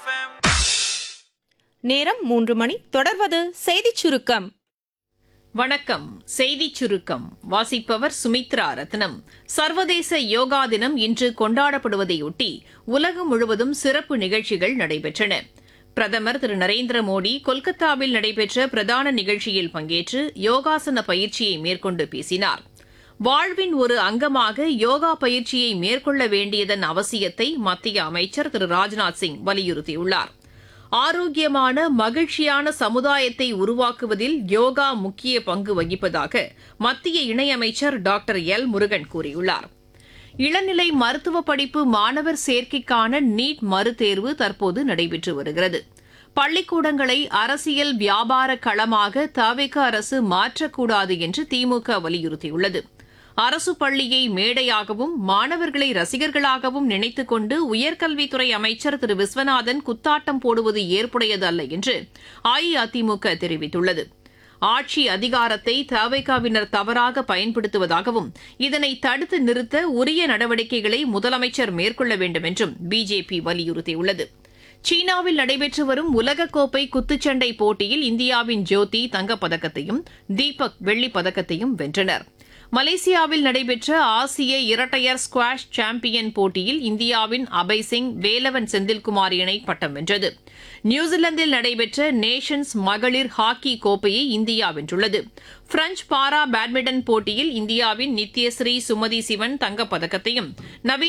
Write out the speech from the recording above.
FM. நேரம் மூன்று மணி தொடர்வது செய்திச் சுருக்கம் வணக்கம் செய்திச் சுருக்கம் வாசிப்பவர் சுமித்ரா ரத்னம் சர்வதேச யோகா தினம் இன்று கொண்டாடப்படுவதையொட்டி உலகம் முழுவதும் சிறப்பு நிகழ்ச்சிகள் நடைபெற்றன பிரதமர் திரு நரேந்திர மோடி கொல்கத்தாவில் நடைபெற்ற பிரதான நிகழ்ச்சியில் பங்கேற்று யோகாசன பயிற்சியை மேற்கொண்டு பேசினார் வாழ்வின் ஒரு அங்கமாக யோகா பயிற்சியை மேற்கொள்ள வேண்டியதன் அவசியத்தை மத்திய அமைச்சர் திரு ராஜ்நாத் சிங் வலியுறுத்தியுள்ளார் ஆரோக்கியமான மகிழ்ச்சியான சமுதாயத்தை உருவாக்குவதில் யோகா முக்கிய பங்கு வகிப்பதாக மத்திய இணையமைச்சர் டாக்டர் எல் முருகன் கூறியுள்ளார் இளநிலை மருத்துவ படிப்பு மாணவர் சேர்க்கைக்கான நீட் மறுதேர்வு தற்போது நடைபெற்று வருகிறது பள்ளிக்கூடங்களை அரசியல் வியாபார களமாக தவிக அரசு மாற்றக்கூடாது என்று திமுக வலியுறுத்தியுள்ளது அரசு பள்ளியை மேடையாகவும் மாணவர்களை ரசிகர்களாகவும் நினைத்துக் கொண்டு உயர்கல்வித்துறை அமைச்சர் திரு விஸ்வநாதன் குத்தாட்டம் போடுவது ஏற்புடையது அல்ல என்று அஇஅதிமுக தெரிவித்துள்ளது ஆட்சி அதிகாரத்தை தவைகாவினர் தவறாக பயன்படுத்துவதாகவும் இதனை தடுத்து நிறுத்த உரிய நடவடிக்கைகளை முதலமைச்சர் மேற்கொள்ள வேண்டும் என்றும் பிஜேபி வலியுறுத்தியுள்ளது சீனாவில் நடைபெற்று வரும் உலகக்கோப்பை குத்துச்சண்டை போட்டியில் இந்தியாவின் ஜோதி தங்கப்பதக்கத்தையும் தீபக் வெள்ளிப் பதக்கத்தையும் வென்றனர் மலேசியாவில் நடைபெற்ற ஆசிய இரட்டையர் ஸ்குவாஷ் சாம்பியன் போட்டியில் இந்தியாவின் அபய் சிங் வேலவன் செந்தில்குமார் இணை பட்டம் வென்றது நியூசிலாந்தில் நடைபெற்ற நேஷன்ஸ் மகளிர் ஹாக்கி கோப்பையை இந்தியா வென்றுள்ளது பிரெஞ்ச் பாரா பேட்மிண்டன் போட்டியில் இந்தியாவின் நித்யஸ்ரீ சுமதி சிவன் தங்கப்பதக்கத்தையும் நவீன்